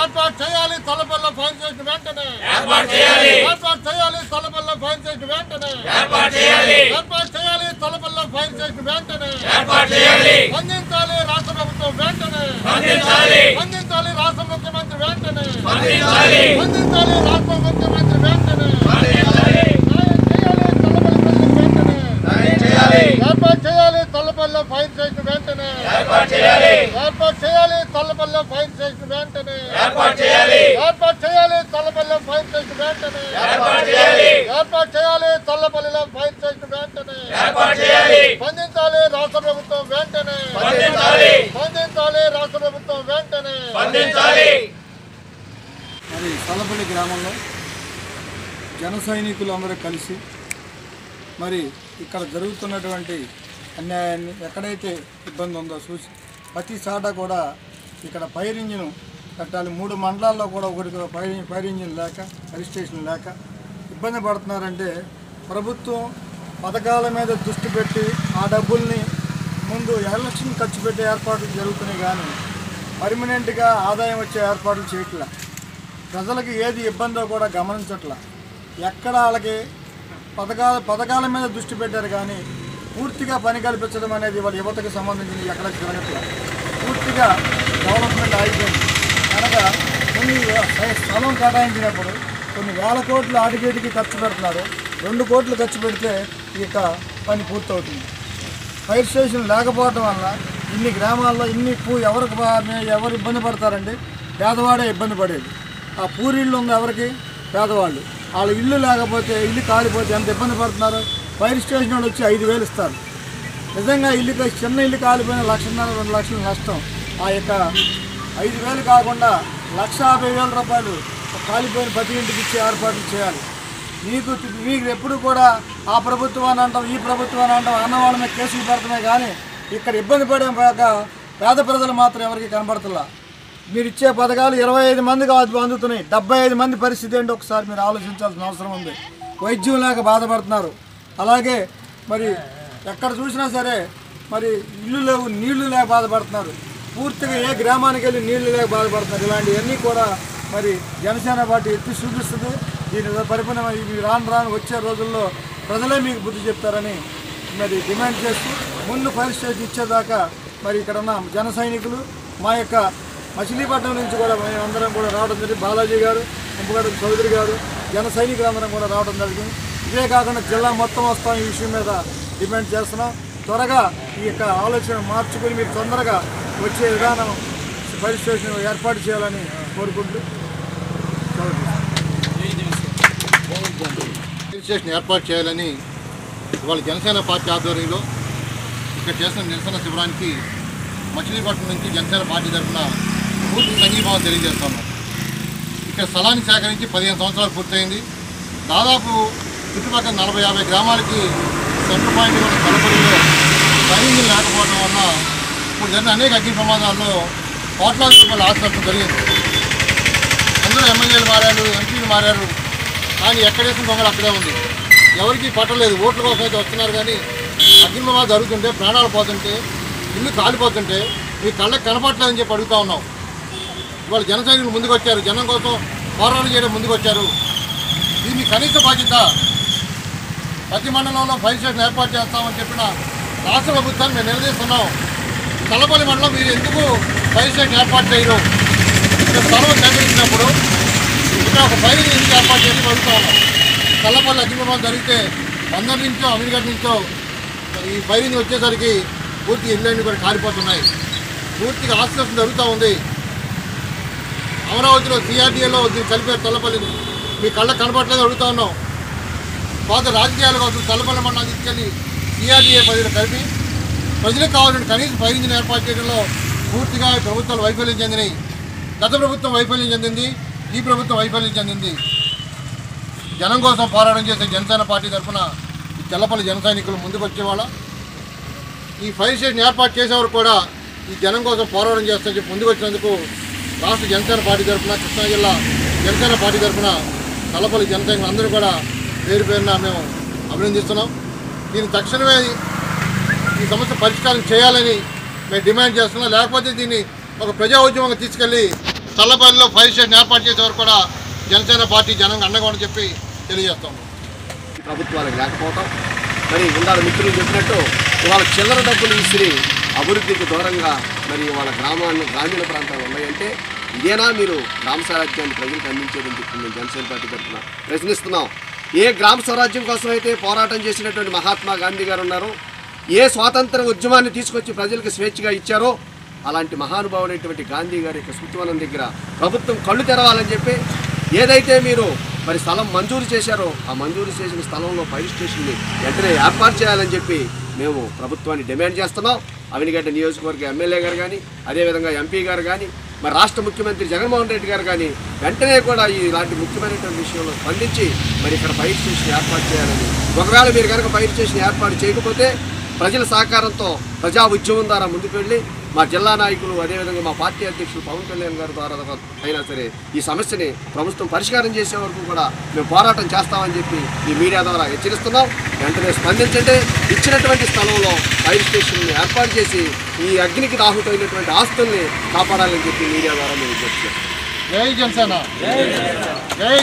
ఏర్పాటు చేయాలి తలపల్ల fine station వెంటనే ఏర్పాటు చేయాలి ఏర్పాటు చేయాలి తలపల్ల ఫైన్ స్టేషన్ వెంటనే ఏర్పాటు చేయాలి ఏర్పాటు చేయాలి తలపల్ల ఫైన్ స్టేషన్ వెంటనే ఏర్పాటు చేయాలి స్పందించాలి రాష్ట్ర ప్రభుత్వం వెంటనే స్పందించాలి స్పందించాలి రాష్ట్ర ముఖ్యమంత్రి వెంటనే స్పందించాలి స్పందించాలి రాష్ట్ర ముఖ్యమంత్రి వెంటనే స్పందించాలి న్యాయం చేయాలి తల్లపల్లి ఫైన్ న్యాయం చేయాలి స్టేషన్ వెంటనే ఏర్పాటు చేయాలి తల్లపల్లి ఫైన్ స్టేషన్ వెంటనే ఏర్పాటు చేయాలి ఏర్పాటు చేయాలి తల్లపల్లి ఫైన్ స్టేషన్ వెంటనే ఏర్పాటు చేయాలి ఏర్పాటు చేయాలి తల్లపల్లి ఫైన్ స్టేషన్ వెంటనే ఏర్పాటు చేయాలి ఏర్పాటు చేయాలి తల్లపల్లిలో ఫైన్ స్టేషన్ వెంటనే ఏర్పాటు చేయాలి స్పందించాలి రాష్ట్ర ప్రభుత్వం వెంటనే స్పందించాలి స్పందించాలి రాష్ట్ర ప్రభుత్వం వెంటనే స్పందించాలి మరి సల్లపల్లి గ్రామంలో జన సైనికులు అందరూ కలిసి మరి ఇక్కడ జరుగుతున్నటువంటి అన్యాయాన్ని ఎక్కడైతే ఇబ్బంది ఉందో చూసి ప్రతి చాట కూడా ఇక్కడ ఫైర్ ఇంజిన్ పెట్టాలి మూడు మండలాల్లో కూడా ఒకరికి ఫైర్ ఫైర్ ఇంజిన్ లేక ఫైర్ స్టేషన్ లేక ఇబ్బంది పడుతున్నారంటే ప్రభుత్వం పథకాల మీద దృష్టి పెట్టి ఆ డబ్బుల్ని ముందు ఎలక్షన్ ఖర్చు పెట్టే ఏర్పాట్లు జరుగుతున్నాయి కానీ పర్మనెంట్గా ఆదాయం వచ్చే ఏర్పాట్లు చేయట్లే ప్రజలకు ఏది ఇబ్బందో కూడా గమనించట్లా ఎక్కడ వాళ్ళకి పథకాల పథకాల మీద దృష్టి పెట్టారు కానీ పూర్తిగా పని కల్పించడం అనేది వాళ్ళ యువతకు సంబంధించింది ఎక్కడ జరగట్లా పూర్తిగా డెవలప్మెంట్ ఆగిపోయింది కనుక కొన్ని స్థలం కేటాయించినప్పుడు కొన్ని వేల కోట్లు ఆటికేటికి ఖర్చు పెడుతున్నారు రెండు కోట్లు ఖర్చు పెడితే ఈ యొక్క పని పూర్తవుతుంది ఫైర్ స్టేషన్ లేకపోవడం వల్ల ఇన్ని గ్రామాల్లో ఇన్ని పూ ఎవరికి బా- ఎవరు ఇబ్బంది పడతారండి పేదవాడే ఇబ్బంది పడేది ఆ పూరిళ్ళు ఉంది ఎవరికి పేదవాళ్ళు వాళ్ళ ఇల్లు లేకపోతే ఇల్లు కాలిపోతే ఎంత ఇబ్బంది పడుతున్నారు ఫైర్ స్టేషన్ వాళ్ళు వచ్చి ఐదు వేలు ఇస్తారు నిజంగా ఇల్లు కా- చిన్న ఇల్లు కాలిపోయిన లక్షన్నర రెండు లక్షలు నష్టం ఆ యొక్క ఐదు వేలు కాకుండా లక్ష యాభై వేల రూపాయలు కాలిపోయిన ప్రతి ఇంటికి ఇచ్చే ఏర్పాట్లు చేయాలి మీకు మీకు ఎప్పుడు కూడా ఆ ప్రభుత్వం అని అంటాం ఈ ప్రభుత్వం అని అంటాం అన్న వాళ్ళ మీద కేసులు పెడుతున్నాయి కానీ ఇక్కడ ఇబ్బంది పడే కాక పేద ప్రజలు మాత్రం ఎవరికి కనబడుతున్నా మీరు ఇచ్చే పథకాలు ఇరవై ఐదు మందికి అది అందుతున్నాయి డెబ్బై ఐదు మంది పరిస్థితి ఏంటో ఒకసారి మీరు ఆలోచించాల్సిన అవసరం ఉంది వైద్యం లేక బాధపడుతున్నారు అలాగే మరి ఎక్కడ చూసినా సరే మరి ఇల్లు లేవు నీళ్లు లేక బాధపడుతున్నారు పూర్తిగా ఏ గ్రామానికి వెళ్ళి నీళ్లు లేక బాధపడుతున్నారు ఇలాంటివన్నీ కూడా మరి జనసేన పార్టీ ఎత్తి చూపిస్తుంది దీని పరిపూర్ణ ఇవి రాను రాను వచ్చే రోజుల్లో ప్రజలే మీకు బుద్ధి చెప్తారని మరి డిమాండ్ చేస్తూ ముందు ఫైర్ స్టేషన్ ఇచ్చేదాకా మరి ఇక్కడ ఉన్న జన సైనికులు మా యొక్క మచిలీపట్నం నుంచి కూడా మేము అందరం కూడా రావడం జరిగింది బాలాజీ గారు ఇంపగడ చౌదరి గారు జన సైనికులందరం కూడా రావడం జరిగింది ఇదే కాకుండా జిల్లా మొత్తం వస్తాం ఈ విషయం మీద డిమాండ్ చేస్తున్నాం త్వరగా ఈ యొక్క ఆలోచన మార్చుకుని మీరు తొందరగా వచ్చే విధానం ఫైర్ స్టేషన్ ఏర్పాటు చేయాలని కోరుకుంటూ ఫైర్ స్టేషన్ ఏర్పాటు చేయాలని ఇవాళ జనసేన పార్టీ ఆధ్వర్యంలో ఇక్కడ చేసిన నిరసన శిబిరానికి మచిలీపట్నం నుంచి జనసేన పార్టీ తరఫున పూర్తి సంఘీభావం తెలియజేస్తాము ఇక్కడ స్థలాన్ని సేకరించి పదిహేను సంవత్సరాలు పూర్తయింది దాదాపు చుట్టుపక్కల నలభై యాభై గ్రామాలకి సెంటర్ పాయింట్ ఉన్న కలపడిలో ట్రైనింగ్ లేకపోవడం వల్ల ఇప్పుడు జరిగిన అనేక అగ్ని ప్రమాదాల్లో కోట్లాది రూపాయల ఆస్తి జరిగింది అందరూ ఎమ్మెల్యేలు మారారు ఎంపీలు మారారు కానీ ఎక్కడేసిన దొంగలు అక్కడే ఉంది ఎవరికి పట్టలేదు ఓట్ల కోసం అయితే వస్తున్నారు కానీ అగ్నిమాలు జరుగుతుంటే ప్రాణాలు పోతుంటే ఇల్లు కాలిపోతుంటే మీ కళ్ళకి కనపట్లేదని చెప్పి అడుగుతా ఉన్నాం ఇవాళ జన సైనికులు ముందుకు వచ్చారు జనం కోసం పోరాటం చేయడం ముందుకు వచ్చారు ఇది మీ కనీస బాధ్యత ప్రతి మండలంలో ఫైర్ స్టేషన్ ఏర్పాటు చేస్తామని చెప్పిన రాష్ట్ర ప్రభుత్వాన్ని మేము నిలదీస్తున్నాం తలపల్లి మండలం మీరు ఎందుకు ఫైర్ స్టేషన్ ఏర్పాటు చేయరు ఇక్కడ స్థలం సేకరించినప్పుడు ఇక్కడ ఒక ఫైర్ ఎందుకు ఏర్పాటు చేసి అడుగుతా ఉన్నాం తల్లపల్లి అగ్నిప్రమాదం జరిగితే అందరి నుంచో అమీర్గఢ్ నుంచో ఈ ఫైర్ ఇంజిన్ వచ్చేసరికి పూర్తి ఇళ్ళన్నీ కూడా కాలిపోతున్నాయి పూర్తిగా ఆశ్రమం జరుగుతూ ఉంది అమరావతిలో సిఆర్డీఏలో దీన్ని కలిపే తల్లపల్లిని మీ కళ్ళకు కనపట్లేదు అడుగుతా ఉన్నాం పాత రాజకీయాల కోసం తల్లపల్లి మండలం తీసుకెళ్ళి సిఆర్డీఏ పరిధిలో కలిపి ప్రజలకు కావాలని కనీసం ఫైర్ ఇంజిన్ ఏర్పాటు చేయడంలో పూర్తిగా ఈ ప్రభుత్వాలు వైఫల్యం చెందినాయి గత ప్రభుత్వం వైఫల్యం చెందింది ఈ ప్రభుత్వం వైఫల్యం చెందింది జనం కోసం పోరాటం చేసే జనసేన పార్టీ తరఫున ఈ తెల్లపల్లి జన సైనికులు ముందుకు వచ్చేవాళ్ళ ఈ ఫైర్ స్టేషన్ ఏర్పాటు చేసేవారు కూడా ఈ జనం కోసం పోరాటం చేస్తారని చెప్పి ముందుకు వచ్చినందుకు రాష్ట్ర జనసేన పార్టీ తరఫున కృష్ణా జిల్లా జనసేన పార్టీ తరఫున తలపల్లి జన సైనికులు అందరూ కూడా పేరు పేరున మేము అభినందిస్తున్నాం దీన్ని తక్షణమే ఈ సమస్య పరిష్కారం చేయాలని మేము డిమాండ్ చేస్తున్నాం లేకపోతే దీన్ని ఒక ప్రజా ఉద్యమంగా తీసుకెళ్ళి చల్లపల్లిలో ఫైర్ స్టేషన్ ఏర్పాటు చేసే వరకు కూడా జనసేన పార్టీ జనంగా అండగా అని చెప్పి తెలియజేస్తాము ప్రభుత్వాలకు లేకపోవటం మరి ఇందాక మిత్రులు చెప్పినట్టు ఇవాళ చిల్లర డబ్బులు విసిరి అభివృద్ధికి దూరంగా మరి వాళ్ళ గ్రామాన్ని గ్రామీణ ప్రాంతాలు ఉన్నాయంటే ఇదేనా మీరు గ్రామ స్వరాజ్యాన్ని ప్రజలకు అందించేదని చెప్పి మేము జనసేన పార్టీ తరఫున ప్రశ్నిస్తున్నాం ఏ గ్రామ స్వరాజ్యం కోసం అయితే పోరాటం చేసినటువంటి మహాత్మా గాంధీ గారు ఉన్నారో ఏ స్వాతంత్ర ఉద్యమాన్ని తీసుకొచ్చి ప్రజలకు స్వేచ్ఛగా ఇచ్చారో అలాంటి మహానుభావుడైనటువంటి గాంధీ గారి యొక్క స్మృతివనం దగ్గర ప్రభుత్వం కళ్ళు తెరవాలని చెప్పి ఏదైతే మీరు మరి స్థలం మంజూరు చేశారో ఆ మంజూరు చేసిన స్థలంలో ఫైర్ స్టేషన్ని వెంటనే ఏర్పాటు చేయాలని చెప్పి మేము ప్రభుత్వాన్ని డిమాండ్ చేస్తున్నాం అవినిగడ్డ నియోజకవర్గ ఎమ్మెల్యే గారు కానీ అదేవిధంగా ఎంపీ గారు కానీ మరి రాష్ట్ర ముఖ్యమంత్రి జగన్మోహన్ రెడ్డి గారు కానీ వెంటనే కూడా ఈ ఇలాంటి ముఖ్యమైనటువంటి విషయంలో స్పందించి మరి ఇక్కడ ఫైర్ స్టేషన్ ఏర్పాటు చేయాలని ఒకవేళ మీరు కనుక ఫైర్ స్టేషన్ ఏర్పాటు చేయకపోతే ప్రజల సహకారంతో ప్రజా ఉద్యమం ద్వారా ముందుకు వెళ్ళి మా జిల్లా నాయకులు అదేవిధంగా మా పార్టీ అధ్యక్షులు పవన్ కళ్యాణ్ గారి ద్వారా అయినా సరే ఈ సమస్యని ప్రభుత్వం పరిష్కారం చేసే వరకు కూడా మేము పోరాటం చేస్తామని చెప్పి ఈ మీడియా ద్వారా హెచ్చరిస్తున్నాం వెంటనే స్పందించండి ఇచ్చినటువంటి స్థలంలో ఫైర్ స్టేషన్ ఏర్పాటు చేసి ఈ అగ్నికి దాహుతైనటువంటి ఆస్తుల్ని కాపాడాలని చెప్పి మీడియా ద్వారా మేము విజ్ఞప్తి చేస్తాం జై జనసేన జై